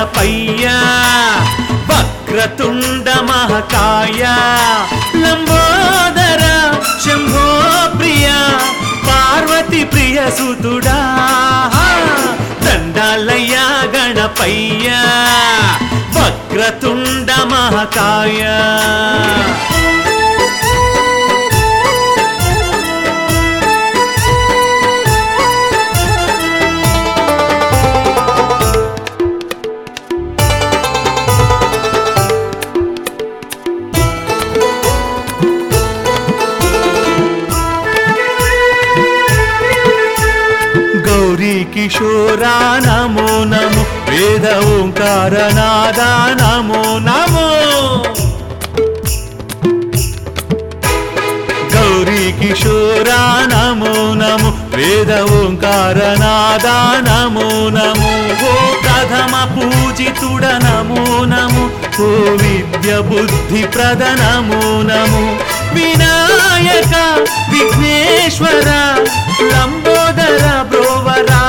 గణపయ్య వక్రతుండ మహకాయ లంబోదర శంభో ప్రియ పార్వతి ప్రియ సుతుడా దండాలయ్య గణపయ్య వక్రతుండ మహకాయ గౌరీ కిశోరా నమో నమో వేద ఓంకార నాదా నమో నమో గౌరీ కిశోరా నమో నమో వేద ఓంకార నాదా నమో నమో ఓ ప్రథమ పూజితుడ నమో నమో ఓ విద్య బుద్ధి ప్రద నమో నమో వినాయక విఘ్నేశ్వర లంబోదర బ్రోవరా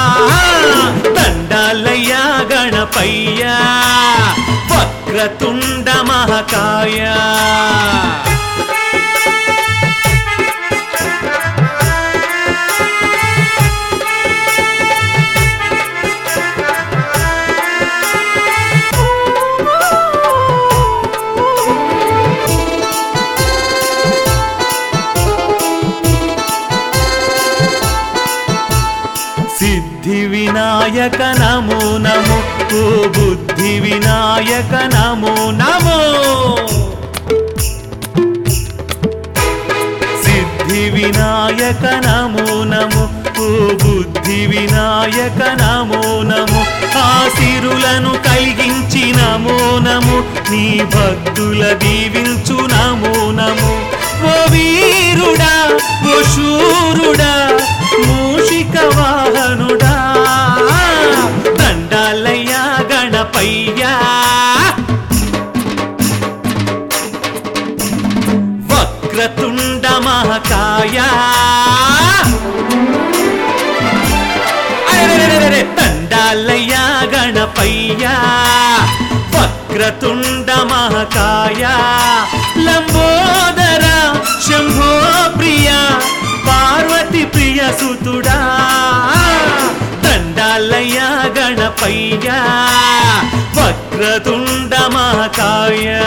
దండాలయ్య గణపయ్య వక్రతుండ మహకాయ సిద్ధి వినాయక నమో నమో ఓ బుద్ధి వినాయక నమో నమో సిద్ధి వినాయక నమో నమో ఓ బుద్ధి వినాయక నమో నమో ఆశిరులను కలిగించి నమో నమో నీ భక్తుల దీవించు నమో నమో ఓ వీరుడా ఓ శూరుడా మూషిక వాహనుడా దండాలయ్య గణపయ్యా వక్రతుండ మహకాయ అరెరెరెరెరె, దండాలయ్య గణపయ్య వక్రతుండ మహకాయ లంబోదర శంభో ప్రియ పార్వతి ప్రియ సుతుడా దండాలయ్య గణపయ్య వక్రతుండ మహకాయ